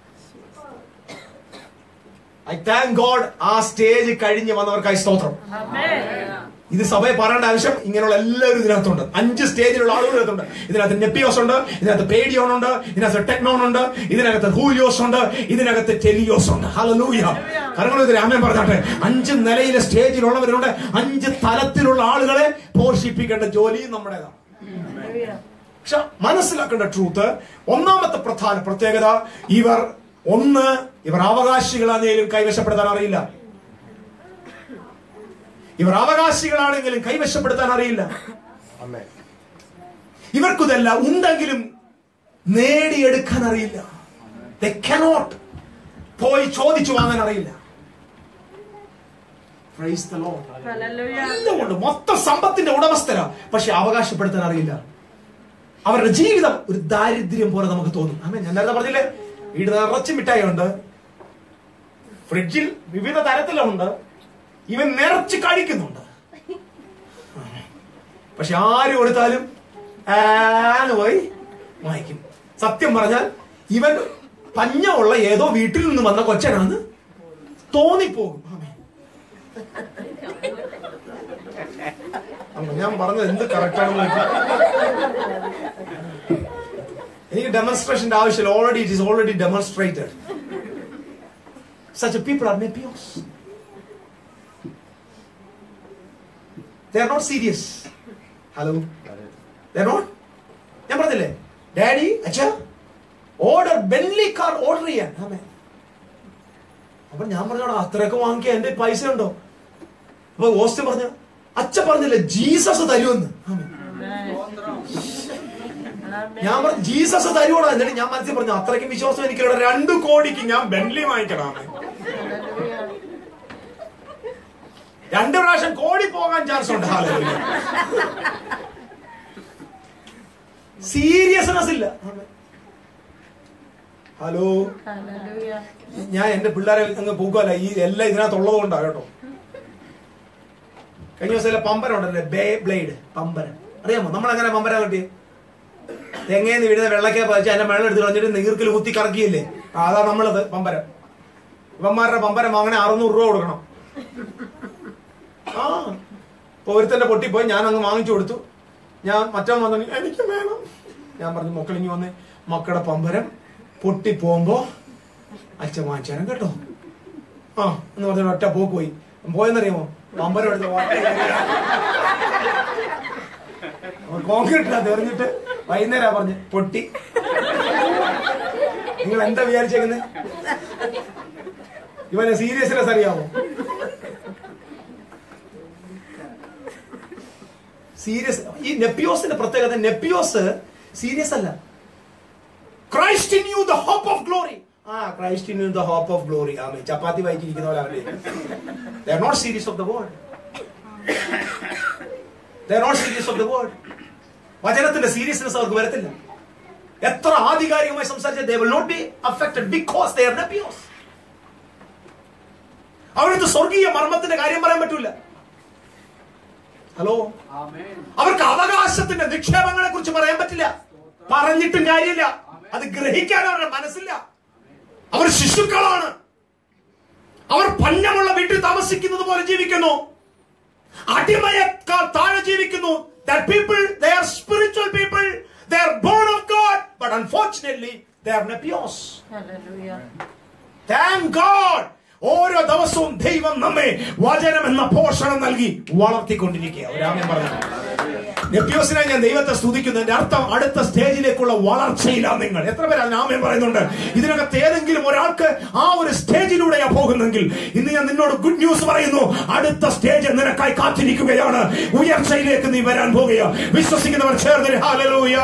Speaker 1: ഐ താങ്ക് ഗോഡ് ആ സ്റ്റേജ് കഴിഞ്ഞ് വന്നവർക്കായി സ്തോത്രം
Speaker 3: Amen.
Speaker 1: ഇത് സഭയെ പറയേണ്ട ആവശ്യം ഇങ്ങനെയുള്ള എല്ലാവരും ഇതിനകത്തുണ്ട് അഞ്ച് സ്റ്റേജിലുള്ള ആളുകൾ ഇതിനകത്തുണ്ട് ഇതിനകത്ത് നെപ്പിയോസ് ഉണ്ട് ഇതിനകത്ത് പേഡിയോൺ ഉണ്ട് ഇതിനകത്ത് ടെക്നോൺ ഉണ്ട് ഇതിനകത്ത് ഹൂലിയോസ് ഉണ്ട് ഇതിനകത്ത് ടെലിയോസ് ഉണ്ട് ഹലലൂയ കാരണം ഇത് രാമൻ പറഞ്ഞാട്ടെ അഞ്ച് നിലയിലെ സ്റ്റേജിലുള്ളവരുണ്ട് അഞ്ച് തലത്തിലുള്ള ആളുകളെ പോഷിപ്പിക്കേണ്ട ജോലിയും നമ്മുടേതാണ്
Speaker 3: Hallelujah.
Speaker 1: പക്ഷെ മനസ്സിലാക്കേണ്ട ട്രൂത്ത് ഒന്നാമത്തെ പ്രധാന പ്രത്യേകത ഇവർ ഒന്ന് ഇവർ അവകാശികളാണെങ്കിലും കൈവശപ്പെടുത്താൻ അറിയില്ല ഇവർ അവകാശികളാണെങ്കിലും കൈവശപ്പെടുത്താൻ അറിയില്ല
Speaker 2: ആമേ
Speaker 1: ഇവർക്കിതെല്ലാം ഉണ്ടെങ്കിലും നേടിയെടുക്കാൻ അറിയില്ല They cannot പോയി ചോദിച്ചു വാങ്ങാൻ അറിയില്ല Praise the Lord.
Speaker 3: Hallelujah.
Speaker 1: എല്ലാം ഉണ്ട് മൊത്തം സമ്പത്തിന്റെ ഉടമസ്ഥരാ പക്ഷെ അവകാശപ്പെടുത്താൻ അറിയില്ല അവരുടെ ജീവിതം ഒരു ദാരിദ്ര്യം പോലെ നമുക്ക് തോന്നും ആമേ ഞാൻ നേരത്തെ പറഞ്ഞില്ലേ വീട് നിറച്ച് മിഠായി ഉണ്ട് ഫ്രിഡ്ജിൽ വിവിധ തരത്തിലുണ്ട് ഇവൻ നിറച്ച് കഴിക്കുന്നുണ്ട് പക്ഷെ ആര് കൊടുത്താലും ആന്ന് പോയി വാങ്ങിക്കും സത്യം പറഞ്ഞാൽ ഇവൻ പഞ്ഞമുള്ള ഏതോ വീട്ടിൽ നിന്ന് വന്ന കൊച്ചനാന്ന് തോന്നിപ്പോകും ആമേ അമ്മ, ഞാൻ പറഞ്ഞത് എന്ത് കറക്റ്റ് ആണെന്ന് നോക്കി എനിക്ക് ഡെമോൺസ്ട്രേഷന്റെ ആവശ്യമില്ല already it is already demonstrated such people are നെപ്പിയോസ് they are not serious hello they are not ഞാൻ പറഞ്ഞില്ലേ ഡാഡി അച്ഛ ഓർഡർ ബെൻലി കാർ ഓർഡർ ചെയ്യാൻ ആമേ അപ്പൊ ഞാൻ പറഞ്ഞോടാ അത്രയൊക്കെ വാങ്ങിക്കാൻ എന്റെ പൈസ ഉണ്ടോ അപ്പൊ ഓസ്റ്റിൻ പറഞ്ഞു അച്ഛ പറഞ്ഞില്ലേ ജീസസ് തരുമെന്ന് ആമേൻ.
Speaker 3: Amen.
Speaker 1: ഞാൻ പറഞ്ഞു ജീസസ് തരുവോടാ എന്നിട്ട് ഞാൻ മനസ്സിൽ പറഞ്ഞു അത്രയ്ക്കും വിശ്വാസം എനിക്കുള്ള രണ്ട് കോടിക്ക് ഞാൻ ബെന്റ്ലി വാങ്ങിക്കണം
Speaker 3: ഹല്ലേലൂയ
Speaker 1: രണ്ട് പ്രാവശ്യം കോടി പോകാൻ ചാൻസ് ഉണ്ട് സീരിയസ്നെസ് ഇല്ല ഹലോ
Speaker 3: ഹല്ലേലൂയ
Speaker 1: ഞാൻ എന്റെ പിള്ളേരെ അങ്ങ് പോകുമല്ല ഈ എല്ലാം ഇതിനകത്തുള്ളത് കൊണ്ടാ കേട്ടോ കഴിഞ്ഞ ദിവസം പമ്പരം ഉണ്ടല്ലേ ബേ ബ്ലേഡ് പമ്പരം അറിയാമോ നമ്മൾ എങ്ങനെ പമ്പര കിട്ടി തെങ്ങേന്ന് വീഴുന്ന വെള്ളക്കെ പതിച്ച് അതിന്റെ വെള്ളം എടുത്ത് കളഞ്ഞിട്ട് നീർക്കിൽ കുത്തി കറക്കിയില്ലേ ആ, അതാ നമ്മളത് പമ്പരം ഇവന്മാരുടെ പമ്പരം വാങ്ങണേ അറുന്നൂറ് രൂപ കൊടുക്കണം ആ ഇപ്പൊ ഒരുത്തന്റെ പൊട്ടിപ്പോയി ഞാൻ അങ്ങ് വാങ്ങിച്ചു കൊടുത്തു ഞാൻ മറ്റവൻ വന്നു എനിക്ക് വേണം ഞാൻ പറഞ്ഞു മക്കളിങ്ങി വന്ന് മക്കളുടെ പമ്പരം പൊട്ടി പോകുമ്പോ അച്ഛൻ വാങ്ങിച്ചാലും കേട്ടോ ആ എന്ന് പറഞ്ഞ ഒറ്റ പോക്ക് പോയി പോയെന്നറിയാമോ പമ്പരം എടുത്ത് കോൺക്രീറ്റിനകത്ത് എറിഞ്ഞിട്ട് വൈകുന്നേരം പറഞ്ഞു പൊട്ടി നിങ്ങൾ എന്താ വിചാരിച്ചേക്കുന്നത് ഇവനെ സീരിയസ്നെസ് അറിയാമോ സീരിയസ് ഈ നെപ്പിയോസിന്റെ പ്രത്യേകത നെപ്പിയോസ് സീരിയസ് അല്ല Christ in you the hope of glory ആ Christ in you the hope of glory ആമേ ചപ്പാത്തി വായിച്ചിരിക്കുന്ന പോലെ അവരുടെ they are not serious of the world they are not serious of the world വചനത്തിന്റെ സീരിയസ്നെസ് അവർക്ക് വരത്തില്ല എത്ര ആധികാരികമായി സംസാരിച്ച they will not be affected because they are നെപ്പിയോസ് അവർക്ക് സ്വർഗീയ മർമ്മത്തിന്റെ കാര്യം പറയാൻ പറ്റൂല ഹലോ അവർക്ക് അവകാശത്തിന്റെ നിക്ഷേപങ്ങളെ കുറിച്ച് പറയാൻ പറ്റില്ല പറഞ്ഞിട്ടും കാര്യമില്ല അത് ഗ്രഹിക്കാൻ അവരുടെ മനസ്സില്ല അവർ ശിശുക്കളാണ് അവർ പഞ്ഞമുള്ള വീട്ടിൽ താമസിക്കുന്നത് പോലെ ജീവിക്കുന്നു അടിമയേക്കാൾ താഴെ ജീവിക്കുന്നു that people they are spiritual people they are born of god but unfortunately they are nepios
Speaker 3: ഹല്ലേലൂയ
Speaker 1: താങ്ക് ഗോഡ് ഓരോ ദിവസവും ദൈവം നമ്മെ വചനം എന്ന പോഷണം നൽകി വളർത്തിക്കൊണ്ടിരിക്കുക ഒരാമൻ പറഞ്ഞു നെപ്യോസിനെ ഞാൻ ദൈവത്തെ സ്തുതിക്കുന്നു എന്റെ അർത്ഥം അടുത്ത സ്റ്റേജിലേക്കുള്ള വളർച്ചയിലാണ് നിങ്ങൾ എത്ര പേര് അതിന് ആമേൻ പറയുന്നുണ്ട് ഇതിനകത്ത് ഏതെങ്കിലും ഒരാൾക്ക് ആ ഒരു സ്റ്റേജിലൂടെയാ പോകുന്നെങ്കിൽ ഇന്ന് ഞാൻ നിന്നോട് ഗുഡ് ന്യൂസ് പറയുന്നു അടുത്ത സ്റ്റേജ് നിനക്കായി കാത്തിരിക്കുകയാണ് ഉയർച്ചയിലേക്ക് നീ വരാൻ പോകുക വിശ്വസിക്കുന്നവർ ചേർന്ന് ഹാലലൂയ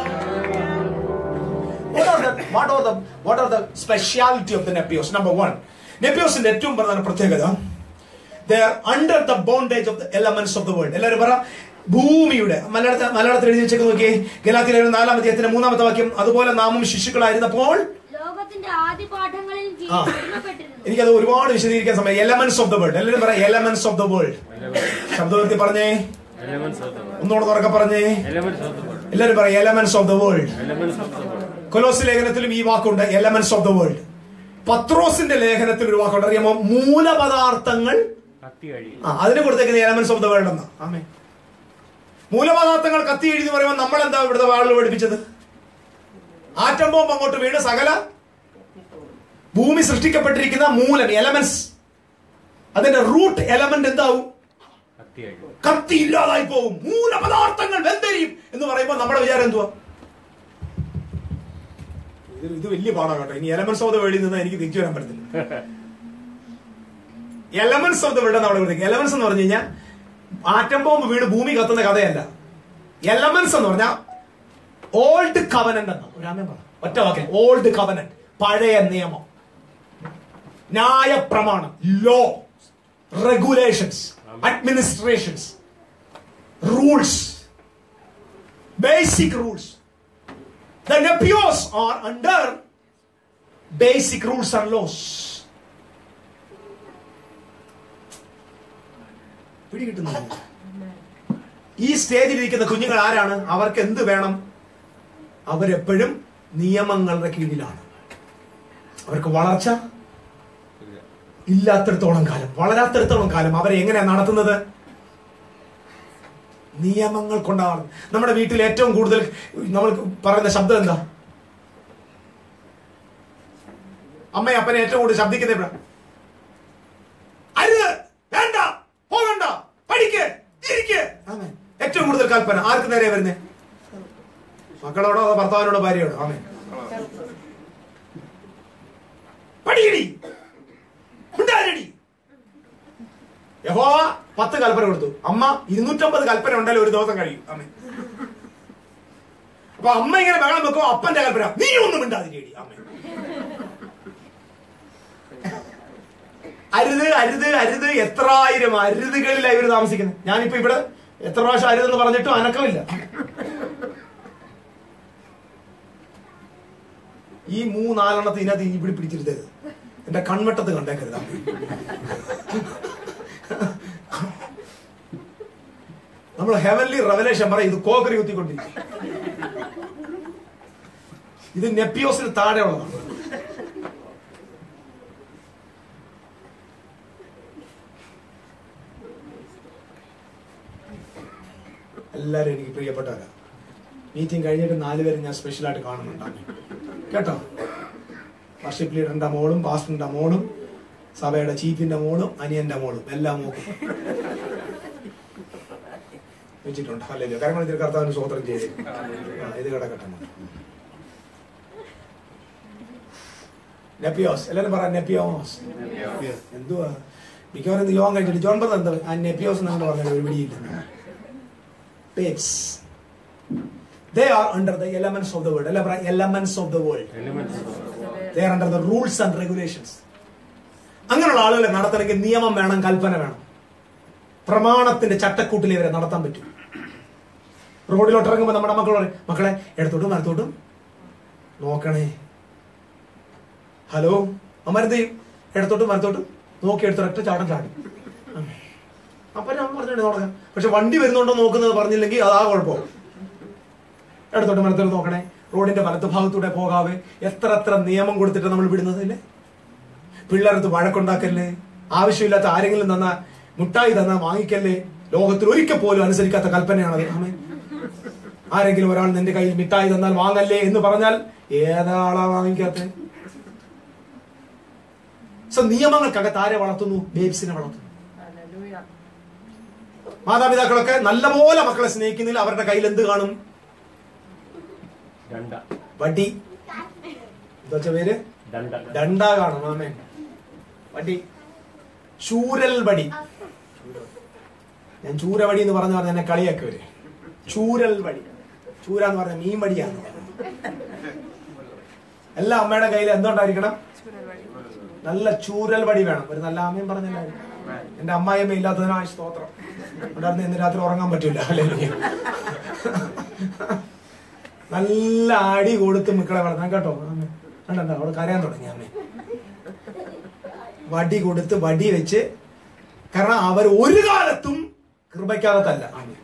Speaker 1: What are the what are the what are the speciality of the Nepios? Number one, നെപ്പിയോസിന്റെ ഏറ്റവും പ്രധാന പ്രത്യേകത they are under the bondage of the elements of the world എല്ലാവരും പറ ഭൂമിയുടെ മലയാളത്തിൽ മലയാളത്തിൽ എഴുതി വെച്ചേക്ക് നോക്കിയേ ഗലാത്തിലെ നാലാം അധ്യായത്തിന്റെ മൂന്നാമത്തെ വാക്യം അതുപോലെ നാമും ശിശുക്കളായിരുന്നപ്പോൾ
Speaker 4: ലോകത്തിന്റെ ആദ്യ പാഠങ്ങളിൽ
Speaker 1: ആ.
Speaker 4: അടിമപ്പെട്ടിരുന്നു
Speaker 1: എനിക്കത് ഒരുപാട് വിശദീകരിക്കാൻ സമയം എലമെന്റ്സ് ഓഫ് ദ വേൾഡ് എല്ലാവരും പറ എലമെന്റ്സ് ഓഫ് ദ വേൾഡ് ശബ്ദവൃത്തി പറഞ്ഞേ
Speaker 2: Elements of the world.
Speaker 1: ഒന്നുകൂടെ തുറക്കെ പറഞ്ഞേ
Speaker 2: Elements of the world.
Speaker 1: എല്ലാവരും പറ elements of the world
Speaker 2: Elements of the world.
Speaker 1: കൊലോസ് ലേഖനത്തിലും ഈ വാക്കുണ്ട് എലമെന്റ്സ് ഓഫ് ദ വേൾഡ് പത്രോസിന്റെ ലേഖനത്തിൽ ഒരു വാക്കുണ്ട് അറിയാമോ മൂലപദാർത്ഥങ്ങൾ
Speaker 2: കത്തി കഴിയും
Speaker 1: ആ അതിന് കൊടുത്തേക്കുന്ന എലമെന്റ്സ് ഓഫ് ദ വേൾഡ് എന്നാ ആമേ മൂലപദാർത്ഥങ്ങൾ കത്തി എഴുതി പറയുമ്പോൾ നമ്മൾ എന്താ ഇവിടുത്തെ ആളുകൾ പഠിപ്പിച്ചത് ആറ്റം ബോംബ് അങ്ങോട്ട് വീണ് സകല ഭൂമി സൃഷ്ടിക്കപ്പെട്ടിരിക്കുന്ന മൂലം എലമെന്റ്സ് അതിന്റെ റൂട്ട് എലമെന്റ് എന്താവും
Speaker 2: കത്തി കഴിയും
Speaker 1: കത്തി ഇല്ലാതായി പോകും മൂലപദാർത്ഥങ്ങൾ വെന്തരിയും എന്ന് പറയുമ്പോൾ നമ്മുടെ വിചാരം എന്തുവാ ഇത് ഇത് വലിയ പാടാ കേട്ടോ ഇനി എലമെന്റ്സ് ഓഫ് ദ വേൾഡിൽ നിന്ന് എനിക്ക് തിരിച്ചു വരാൻ പറ്റത്തില്ല എലമെന്റ്സ് ഓഫ് ദ വേൾഡ് നമ്മുടെ ഇവിടെ എലമെന്റ്സ് എന്ന് പറഞ്ഞു കഴിഞ്ഞാൽ ആറ്റം ബോംബ് വീണ് ഭൂമി കത്തുന്ന കഥയല്ല എലമെന്റ്സ് എന്ന് പറഞ്ഞാൽ ഓൾഡ് കവനന്റ് എന്ന ഒരാമയം പറ ഒറ്റ വാക്കേ ഓൾഡ് കവനന്റ് പഴയ നിയമം ന്യായ പ്രമാണം law regulations administrations rules basic rules The Nepios are under basic rules and laws. പിടികിട്ടുന്നു ഈ സ്റ്റേജിൽ ഇരിക്കുന്ന കുഞ്ഞുങ്ങൾ ആരാണ് അവർക്ക് എന്ത് വേണം അവരെപ്പോഴും നിയമങ്ങളുടെ കീഴിലാണ് അവർക്ക് വളർച്ച ഇല്ലാത്തിടത്തോളം കാലം വളരാത്തിടത്തോളം കാലം അവരെ എങ്ങനെയാണ് നടത്തുന്നത് നിയമങ്ങൾ കൊണ്ടാണ് നമ്മുടെ വീട്ടിൽ ഏറ്റവും കൂടുതൽ നമ്മൾ പറയുന്ന ശബ്ദം എന്താ അമ്മയും അപ്പനെ ഏറ്റവും കൂടുതൽ ശബ്ദിക്കുന്ന എവിടെ അരുത് വേണ്ട പോകണ്ട പഠിക്ക് ഇരിക്ക് ആമേൻ. ഏറ്റവും കൂടുതൽ കൽപ്പന ആർക്ക് നേരെ വരുന്നേ മക്കളോടോ അതോ ഭർത്താവിനോടോ ഭാര്യയോടോ ആമേ പഠിക്കടി ഉണ്ടാരടി യഹോവ പത്ത് കൽപ്പന കൊടുത്തു അമ്മ ഇരുന്നൂറ്റമ്പത് കൽപ്പന ഉണ്ടല്ലോ ഒരു ദിവസം കഴിയും അമ്മ അപ്പൊ അമ്മ ഇങ്ങനെ ബഹളം വെക്കും അപ്പന്റെ കൽപ്പന നീ ഒന്നും മിണ്ടാതിരിയടി അമ്മ അരുത് അരുത് അരുത് എത്രായിരം അരുതുകളിലാണ് ഇവർ താമസിക്കുന്നത് ഞാനിപ്പോ ഇവിടെ എത്ര പ്രാവശ്യം അരുതെന്ന് പറഞ്ഞിട്ടും അനക്കമില്ല ഈ മൂന്നാലെണ്ണത്തെ ഇതിനകത്ത് ഇവിടെ പിടിച്ചിരുത്തരുത് എന്റെ കൺവെട്ടത്ത് കണ്ടേക്കരുത് അമ്മ. നമ്മൾ ഹെവൻലി റെവലേഷൻ പറയും ഇത് കോക്കറി കുത്തിക്കൊണ്ടിരിക്കും ഇത് നെപ്പിയോസിന് താഴെയുള്ളതാണ് എല്ലാവരും എനിക്ക് പ്രിയപ്പെട്ടവരാ മീറ്റിംഗ് കഴിഞ്ഞിട്ട് നാലുപേരും ഞാൻ സ്പെഷ്യലായിട്ട് കാണുന്നുണ്ടാകും കേട്ടോ വർഷിപ്പ് ലീഡറിന്റെ മോളും പാസ്റ്ററിന്റെ മോളും സഭയുടെ ചീഫിന്റെ മോളും അനിയന്റെ മോളും എല്ലാം നോക്കും വെച്ചിട്ടുണ്ട് അല്ലല്ലോ കാരണം ഇതിൽ കർത്താവിന് സ്വോത്രം ചെയ്ത് ആ, ഇത് കിടക്കട്ടെ നെപ്പിയോസ് എല്ലാവരും പറ നെപ്പിയോസ് എന്തുവാ മിക്കവാറും ഇത് യോഗം കഴിച്ചിട്ട് ജോൺ ബ്രദർ എന്താ ആ നെപ്പിയോസ് എന്നാണ് പറഞ്ഞത് ഒരു പിടിയില്ല പേറ്റ്സ് they are under the elements of the world അല്ല പറ elements of the world they are under the rules and regulations അങ്ങനെയുള്ള ആളുകളെ നടത്തണമെങ്കിൽ നിയമം വേണം കൽപ്പന വേണം പ്രമാണത്തിന്റെ ചട്ടക്കൂട്ടിൽ ഇവരെ നടത്താൻ പറ്റും റോഡിലോട്ട് ഇറങ്ങുമ്പോൾ നമ്മുടെ മക്കൾ പറയും മക്കളെ ഇടത്തോട്ടും വലത്തോട്ടും നോക്കണേ ഹലോ അമ്മരെന്ത് ചെയ്യും ഇടത്തോട്ടും വലത്തോട്ടും നോക്കി എടുത്തൊരൊറ്റ ചാട്ടം ചാടും അപ്പൊ നമ്മൾ പറഞ്ഞിട്ട് നോക്കാം പക്ഷെ വണ്ടി വരുന്നുണ്ടോ നോക്കുന്നത് പറഞ്ഞില്ലെങ്കിൽ അതാ കുഴപ്പം ഇടത്തോട്ട് വലത്തോട്ട് നോക്കണേ റോഡിന്റെ വലത്ത് ഭാഗത്തൂടെ പോകാവേ എത്ര എത്ര നിയമം കൊടുത്തിട്ട് നമ്മൾ വിടുന്നതല്ലേ പിള്ളേരത്ത് വഴക്കുണ്ടാക്കല്ലേ ആവശ്യമില്ലാത്ത ആരെങ്കിലും തന്ന മുട്ടായി തന്ന വാങ്ങിക്കല്ലേ ലോകത്തിൽ ഒരിക്കൽ പോലും അനുസരിക്കാത്ത കൽപ്പനയാണത് ആമേ ആരെങ്കിലും ഒരാൾ നിന്റെ കയ്യിൽ മിഠായി തന്നാൽ വാങ്ങല്ലേ എന്ന് പറഞ്ഞാൽ ഏതാളാ വാങ്ങിക്കാത്ത സോ നിയമങ്ങൾക്കകത്ത് ആരെ വളർത്തുന്നു ബേബ്സിനെ വളർത്തുന്നു
Speaker 3: Hallelujah.
Speaker 1: മാതാപിതാക്കളൊക്കെ നല്ലപോലെ മക്കളെ സ്നേഹിക്കുന്നില്ല അവരുടെ കയ്യിൽ എന്ത് കാണും
Speaker 2: ദണ്ഡ
Speaker 1: വടി എന്താ വെച്ച പേര്
Speaker 2: ദണ്ഡ
Speaker 1: ദണ്ട കാണും ആമേ വടി ചൂരൽ വടി ഞാൻ ചൂരവടി എന്ന് പറഞ്ഞു പറഞ്ഞ എന്നെ കളിയാക്കി വരെ ചൂരൽ വടി ചൂര എന്ന് പറഞ്ഞ മീൻ വടിയാണ് എല്ലാ അമ്മയുടെ കയ്യിൽ എന്തുണ്ടായിരിക്കണം നല്ല ചൂരൽ വടി വേണം ഒരു നല്ല അമ്മയും പറഞ്ഞില്ലായിരുന്നു എന്റെ അമ്മായിയമ്മ ഇല്ലാത്തതിനായ സ്തോത്രം ഉണ്ടായിരുന്നു ഇന്ന് രാത്രി ഉറങ്ങാൻ പറ്റൂല അല്ലേ നല്ല അടി കൊടുത്ത് മക്കളെ വളർത്താൻ കേട്ടോ ആമേ കണ്ടോ അവിടെ കരയാൻ തുടങ്ങി അമ്മേ വടി കൊടുത്ത് വടി വെച്ച് കാരണം അവർ ഒരു കാലത്തും കൃപയ്ക്കകത്തല്ല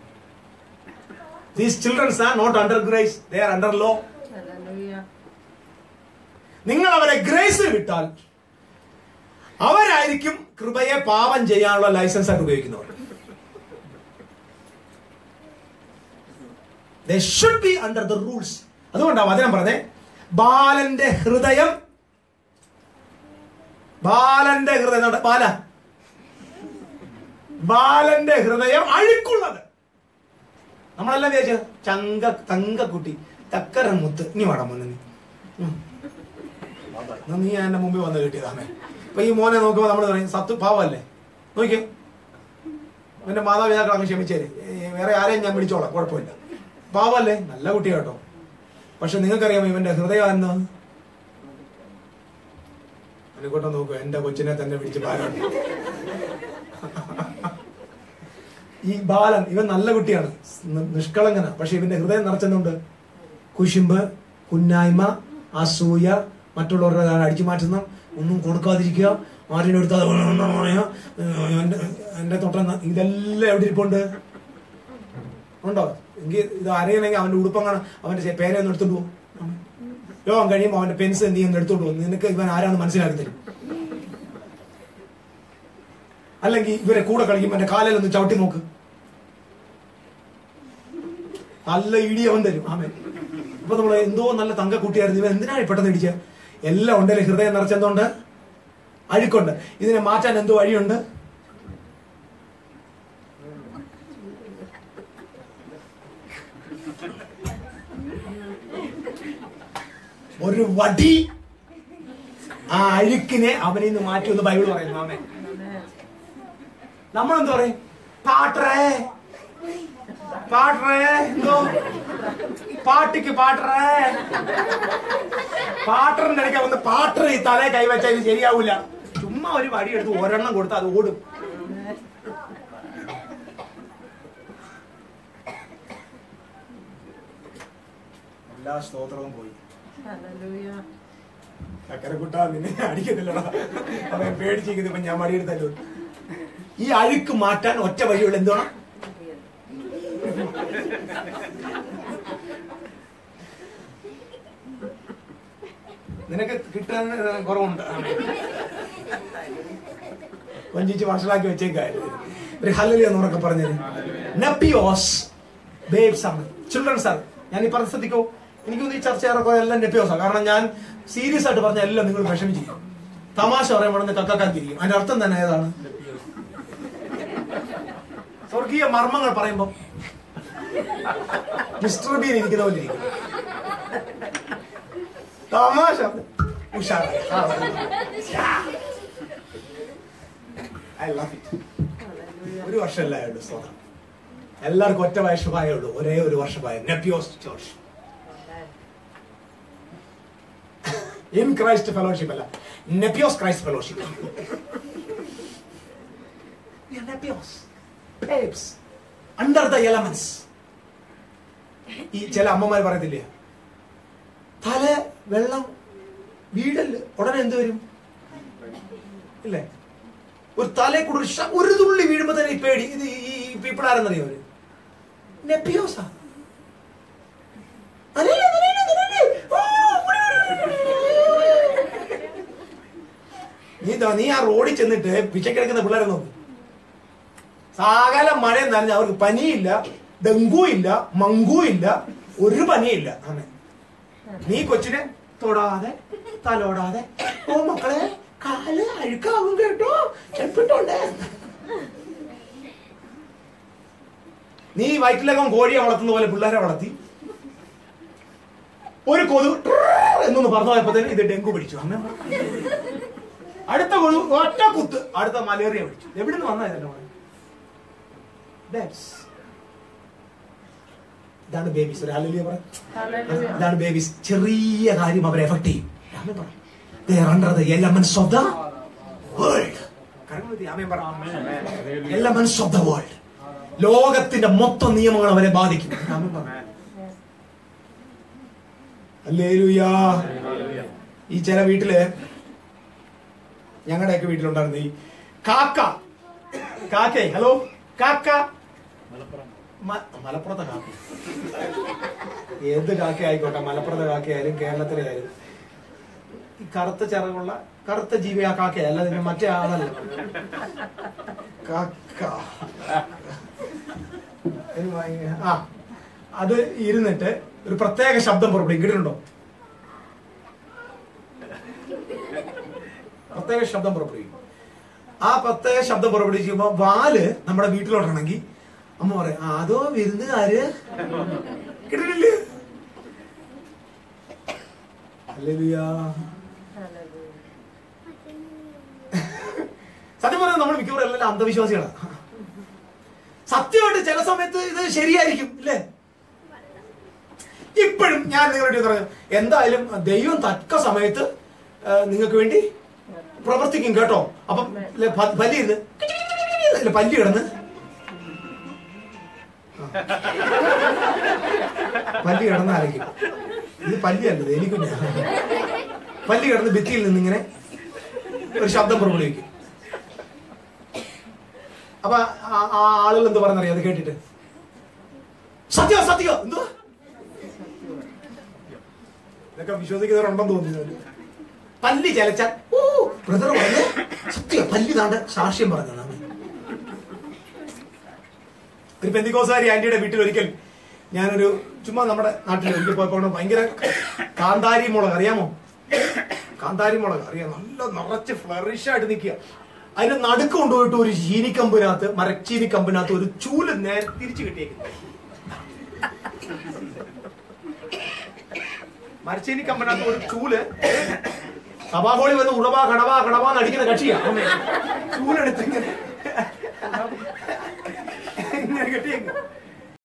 Speaker 1: these childrens are not under grace they are under law
Speaker 3: Hallelujah.
Speaker 1: നിങ്ങൾ അവരെ ഗ്രേസിൽ വിട്ടാൽ അവരായിരിക്കും കൃപയെ പാപം ചെയ്യാനുള്ള ലൈസൻസ് ആയിട്ട് ഉപയോഗിക്കുന്നവർ they should be under the rules അതുകൊണ്ടാണ് വചനം പറഞ്ഞേ ബാലന്റെ ഹൃദയം ബാലന്റെ ഹൃദയം എന്താ? ബാല ബാലന്റെ ഹൃദയം അഴുക്കുള്ളത് നമ്മളെല്ലാം വിചാരിച്ച ചങ്ക തങ്കക്കുട്ടി തക്കര മുത്ത് ഇനി വേണം മോനെ നീ ഉം. എന്നാ നീ എന്റെ മുമ്പിൽ വന്ന് കിട്ടിയതാമേ അപ്പൊ ഈ മോനെ നോക്കുമ്പോ നമ്മൾ പറയും സത്തു പാവല്ലേ നോക്കിയോ അവന്റെ മാതാപിതാക്കൾ അങ്ങ് ക്ഷമിച്ചേര് ഏ, വേറെ ആരെയും ഞാൻ പിടിച്ചോളാം കുഴപ്പമില്ല പാവല്ലേ നല്ല കുട്ടിയാ കേട്ടോ പക്ഷെ നിങ്ങൾക്കറിയാമോ ഇവന്റെ ഹൃദയം എന്താ അനുകൂട്ടം നോക്കൂ എന്റെ കൊച്ചിനെ തന്നെ പിടിച്ച് ബാലൻ ഈ ബാലൻ ഇവൻ നല്ല കുട്ടിയാണ് നി- നിഷ്കളങ്കന പക്ഷെ ഇവന്റെ ഹൃദയം നിറച്ചെന്നുണ്ട് കുശുമ്പ് കുന്നായ്മ അസൂയ മറ്റുള്ളവരുടെ അടിച്ചു മാറ്റുന്ന ഒന്നും കൊടുക്കാതിരിക്കുക ആരെയും എടുത്താൽ എന്റെ എന്റെ തൊട്ട ഇതെല്ലാം എവിടെ ഇരിപ്പുണ്ട് ഉണ്ടോ എങ്കിൽ ഇത് അറിയണമെങ്കിൽ അവന്റെ ഉടുപ്പങ്ങാണ് അവന്റെ ചെ- പേരൊന്നും എടുത്തോണ്ട് പോകും രോഗം കഴിയുമ്പോൾ അവന്റെ പെൻസ് എന്ത് ചെയ്യുന്നു എടുത്തോണ്ട് പോകും നിനക്ക് ഇവൻ ആരാണെന്ന് മനസ്സിലാക്കി തരും അല്ലെങ്കിൽ ഇവരെ കൂടെ കളിക്കുമ്പോൾ എന്റെ കാലിലൊന്ന് ചവിട്ടി നോക്ക് നല്ല ഇടി അവൻ തരും ആമേ ഇപ്പൊ നമ്മൾ എന്തോ നല്ല തങ്ക കുട്ടിയായിരുന്നു ഇവൻ എന്തിനാണ് ഈ പെട്ടെന്ന് ഇടിച്ച എല്ലാം ഉണ്ടല്ലേ ഹൃദയം നിറച്ചെന്തുണ്ട് അഴുക്കുണ്ട് ഇതിനെ മാറ്റാൻ എന്തോ വഴിയുണ്ട് ഒരു വടി ആ അഴുക്കിനെ അവനിൽ നിന്ന് മാറ്റുമെന്ന് ബൈബിൾ പറയുന്നു ആമേ നമ്മളെന്ത് പറയും പാട്ടറേ പാട്ടറേ എന്തോ പാട്ടിക്ക് പാട്ടറേ പാട്ടറിന്റെ ഇടയ്ക്ക് വന്ന് പാട്ടർ ഈ തലേ കൈവച്ചാൽ ഇത് ശരിയാവൂല ചുമ്മാ ഒരു വടി എടുത്ത് ഒരെണ്ണം കൊടുത്താൽ അത് ഓടും എല്ലാ സ്തോത്രവും പോയി
Speaker 3: ഹല്ലേലൂയ
Speaker 1: ചക്കരക്കുട്ട നിന്നെ അടിക്കത്തില്ലടാ അവൻ പേടിച്ചിരിക്കുന്നത് ഇപ്പൊ ഞാൻ മടിയെടുത്തല്ലോ ഈ അഴുക്ക് മാറ്റാൻ ഒറ്റ വഴിയുള്ള എന്താണ് നിനക്ക് കിട്ടാൻ കുറവുണ്ട് കൊഞ്ചിച്ച് മനസ്സിലാക്കി വെച്ചേക്കായിരുന്നു ഒരു ഹല്ലലി എന്നുറക്കെ പറഞ്ഞത് നപ്പിയോസ് ബേബ്സ് ആണ് ചിൽഡ്രൻസ് ആണ് ഞാൻ ഈ പറഞ്ഞ ശ്രദ്ധിക്കോ എനിക്ക് തോന്നുന്നു ഈ ചർച്ച ഏറെക്കുറെ എല്ലാം നെപ്പിയോസാണ് കാരണം ഞാൻ സീരിയസ് ആയിട്ട് പറഞ്ഞ എല്ലാം നിങ്ങൾ വിഷമിച്ചിരിക്കും തമാശ പറയുമ്പോൾ കക്കാക്കാക്കിയിരിക്കും അതിന്റെ അർത്ഥം തന്നെ ഏതാണ് സ്വർഗീയ മർമ്മങ്ങൾ പറയുമ്പോ മിസ്റ്റർ ബീൻ ഇരിക്കുന്ന പോലെ ഇരിക്കും തമാശ ഉഷാറായി ഐ ലവ് ഇറ്റ് ഒരു വർഷമല്ല ആയുള്ളൂ സ്വതം എല്ലാവർക്കും ഒറ്റ വയസ്സുപായേ ഉള്ളൂ ഒരേ ഒരു വർഷമായ നെപ്പിയോസ് ചോർച്ച് ഇൻ ക്രൈസ്റ്റ് ഫെലോഷിപ്പ് അല്ല നെപ്പിയോസ് ക്രൈസ്റ്റ് ഫെലോഷിപ്പ് നെപ്പിയോസ് babes under the elements ഈ ചില അമ്മമാർ പറയത്തില്ലേ തല വെള്ളം വീടല് ഉടനെ എന്ത് വരും ഇല്ലേ ഒരു തലേ കൂടെ ഒരു ശ- ഒരു തുള്ളി വീഴുമ്പോ തന്നെ ഈ പേടി ഇത് ഈ പീപ്പിൾ ആരെന്നറിയോ അവര് നെപ്പിയോസാ അതല്ലേ, അതല്ലേ, അതല്ലേ. ഓ, ഇവിടെ, ഇവിടെ, ഇവിടെ. നീ എന്താ നീ ആ റോഡിൽ ചെന്നിട്ട് പിച്ചക്കിടക്കുന്ന പിള്ളേരെ നോക്ക് സകല മഴ നനഞ്ഞ അവർക്ക് പനിയില്ല ഡെങ്കു ഇല്ല മങ്കു ഇല്ല ഒരു പനിയില്ല അങ്ങനെ നീ കൊച്ചിനെ തൊടാതെ തലോടാതെ ഓ മക്കളെ കാല് അഴുക്കാവും കേട്ടോ ചെപ്പിട്ടുണ്ട് നീ വയറ്റിലകം കോഴിയെ വളർത്തുന്ന പോലെ പിള്ളേരെ വളർത്തി ഒരു കൊതു ട്രർ എന്നൊന്ന് പറഞ്ഞു പോയപ്പോഴത്തേന് ഇത് ഡെങ്കു പിടിച്ചു അമ്മ അടുത്ത കൊതു ഒറ്റ കുത്ത് അടുത്ത മലേറിയ പിടിച്ചു എവിടുന്ന് വന്നാ ഇതെല്ലാം മോനെ? Babes. ഇതാണ് ബേബീസ് ഒരു ഹല്ലേലൂയ പറ
Speaker 3: ഹല്ലേലൂയ
Speaker 1: ഇതാണ് ബേബീസ് ചെറിയ കാര്യം അവരെ എഫക്ട് ചെയ്യും ആമേൻ പറ. They are under the elements of the world. കരങ്ങൾ ഉയർത്തി ആമേൻ പറ. Elements of the world. ലോകത്തിന്റെ മൊത്തം നിയമങ്ങൾ അവരെ ബാധിക്കും ആമേൻ പറ. ഹല്ലേലൂയാ. ഈ ചില വീട്ടില് ഞങ്ങളുടെയൊക്കെ വീട്ടിലുണ്ടായിരുന്നു ഈ കാക്ക കാക്കേ ഹലോ കാക്ക മ- മലപ്പുറത്തെ കാക്ക ഏത് കാക്ക ആയിക്കോട്ടെ മലപ്പുറത്തെ കാക്കയായാലും കേരളത്തിലെ ആയാലും ഈ കറുത്ത ചിറകുള്ള കറുത്ത ജീവി ആ കാക്കയല്ല അല്ലാതെ പിന്നെ മറ്റേ ആളല്ല കാക്ക ഇത് ഭയങ്കര- ആ അത് ഇരുന്നിട്ട് ഒരു പ്രത്യേക ശബ്ദം പുറപ്പെടും കേട്ടിട്ടുണ്ടോ പ്രത്യേക ശബ്ദം പുറപ്പെടുവിക്കും ആ പ്രത്യേക ശബ്ദം പുറപ്പെടുവിക്കുമ്പോ വാല് നമ്മുടെ വീട്ടിലോട്ടാണെങ്കിൽ അമ്മ പറയും "ആ, അതോ വിരുന്നുകാര് കേട്ടിട്ടില്ലേ ഹല്ലേലൂയ.
Speaker 3: ഹല്ലേലൂയ
Speaker 1: സത്യം പറഞ്ഞാൽ നമ്മൾ മിക്കവാറും എല്ലാം അന്ധവിശ്വാസികളാണ് സത്യമായിട്ട് ചില സമയത്ത് ഇത് ശരിയായിരിക്കും ഇല്ലേ ഇപ്പോഴും ഞാൻ നിങ്ങളോട് പറഞ്ഞു എന്തായാലും ദൈവം തക്ക സമയത്ത് ആ, നിങ്ങൾക്ക് വേണ്ടി പ്രവർത്തിക്കും കേട്ടോ അപ്പം ഇല്ലേ, പ- പല്ലി ഇരുന്ന് ഇല്ലേ, പല്ലി കിടന്ന് ആ. പല്ലി കിടന്ന് ആരയ്ക്കും ഇത് പല്ലിയല്ലത് എനിക്കുഞ്ഞ പല്ലി കിടന്ന് ഭിത്തിയിൽ നിന്നിങ്ങനെ ഒരു ശബ്ദം പുറപ്പെടുവിക്കും അപ്പൊ ആ- ആ ആളുകൾ എന്ത് പറഞ്ഞറിയാം അത് കേട്ടിട്ട് സത്യോ സത്യോ എന്തോ ഇതൊക്കെ വിശ്വസിക്കുന്നവരുണ്ടെന്ന് തോന്നുന്നു പല്ലി ചലച്ചാൽ ഓ ബ്രദർ പറഞ്ഞ് സത്യം പല്ലി താണ്ട് സാക്ഷ്യം പറഞ്ഞതാണ് ഒരു പെന്തിക്കോസാരി ആന്റിയുടെ വീട്ടിൽ ഒരിക്കൽ ഞാനൊരു ചുമ്മാ നമ്മുടെ നാട്ടിൽ ഒരിക്കൽ പോയപ്പോൾ ഭയങ്കര കാന്താരി മുളക് അറിയാമോ കാന്താരി മുളക് അറിയാം നല്ല നിറച്ച് ഫ്ലറിഷ് ആയിട്ട് നിൽക്കുക അതിന്റെ നടുക്ക് കൊണ്ടുപോയിട്ട് ഒരു ചീനിക്കമ്പിനകത്ത് മരച്ചീനി കമ്പിനകത്ത് ഒരു ചൂല് നേരെ തിരിച്ചു കിട്ടിയേക്കുന്നു മരച്ചീനി കമ്പിനകത്ത് ഒരു ചൂല് സഭാഹോളി വന്ന് ഉടവാ കടവാ കടവാ നടിക്കുന്ന കക്ഷിയാ ചൂലെടുത്ത് ഇങ്ങനെ